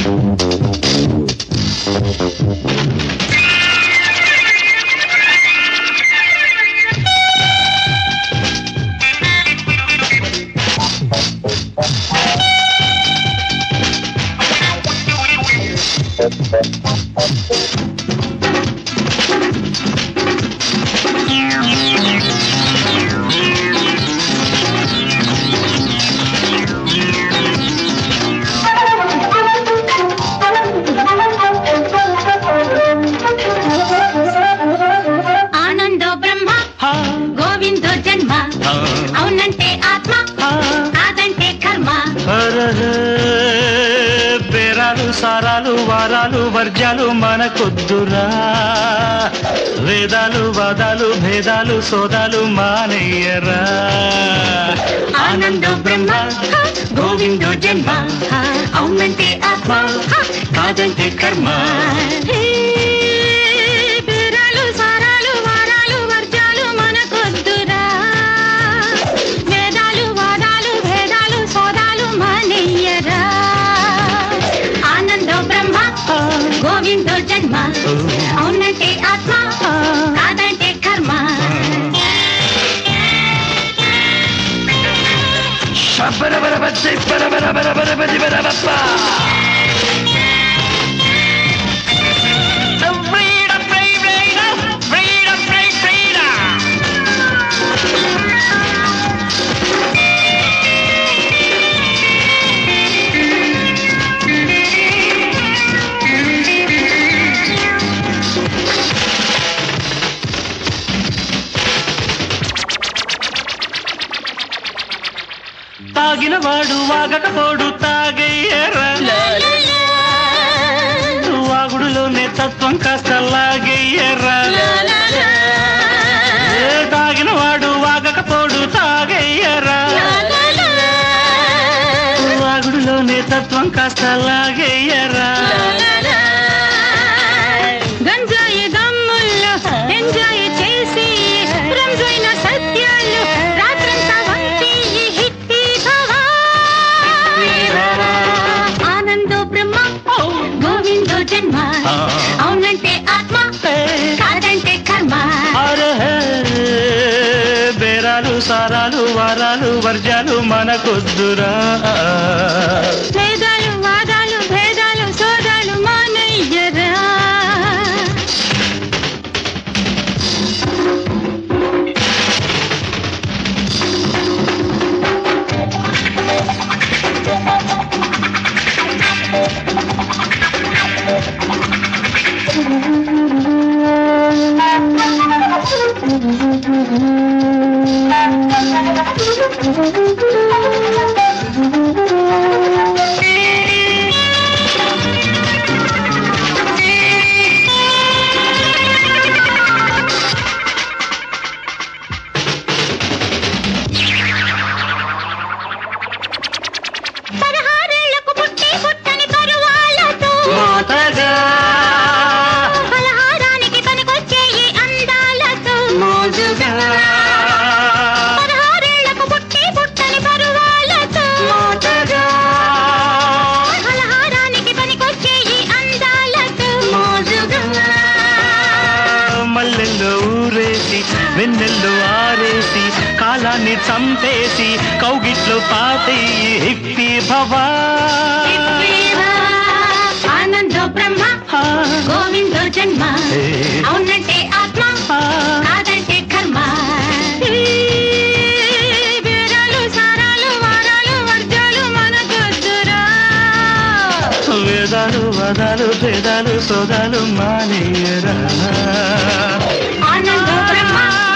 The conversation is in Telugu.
ఆనందో బ్రహ్మ హా, గోవిందో జన్మ హా, అవునంటే ఆత్మ హా. కాదంటే కర్మ హరహే, బేరాలు సారాలు వారాలు వర్జాలు మనకొద్దురా వేదాలు వాదాలు భేదాలు సోదాలు మానయ్యరా ఆనందో బ్రహ్మ గోవిందో జన్మ అవునంటే ఆత్మ కాదంటే కర్మ హే, బీరాలు, సారాలు, వారాలు, వర్జాలు మనకొద్దురా. వేదాలు, వాదాలు, భేదాలు, సోదాలు మానెయ్యరా. ఆనందో బ్రహ్మ గోవిందో జన్మ అవునంటే ఆత్మ కాదంటే కర్మ శబ్బరబరబద్ది బరబరబరబరబదిబరబప్ప. Freedom, freedom, freedom, freedom, freedom. తాగినవాడు వాగకపోడు తాగయ్యరా వాగుడులోనే తత్వం కాస్త లాగయ్యరా ఏ తాగినవాడు వాగకపోడు తాగయ్యరా వాగుడులోనే తత్వం కాస్త లాగయ్యరా గంజాయి దమ్ముల్లో ఎంజాయ్ చేసి రంజైన సత్యాలు రాత్రంతా వంటి హిప్పీ భవా ఆనందో బ్రహ్మ గోవిందో జన్మ అవునంటే ఆత్మ కాదంటే కర్మ అరహే, బేరాలు సారాలు వారాలు వర్జాలు మనకొద్దురా వేదాలు వాదాలు భేదాలు సోదాలు మానయ్యరా పదహారేళ్లకు పుట్టి పుట్టని పరువాలతో మోతగా పలహారానికి పనికొచ్చే ఈ అందాలతో మోజుగా పదహారేళ్లకు పుట్టి పుట్టని పరువాలతో మోతగా పలహారానికి పనికొచ్చే ఈ అందాలతో మోజుగా మల్లెల్లో ఊరేసి వెన్నెల్లో ఆరేసి కాలాన్ని చంపేసి కౌగిట్లో పాతి హిప్పి భవా ఆనందో బ్రహ్మ హా, గోవిందో జన్మ అవునంటే ఆత్మ హా. కాదంటే కర్మ బీరాలు సారాలు వారాలు వర్జాలు మనకొద్దురా వేదాలు వదాలు భేదాలు సోదాలు మానేయరా ఆనందో బ్రహ్మ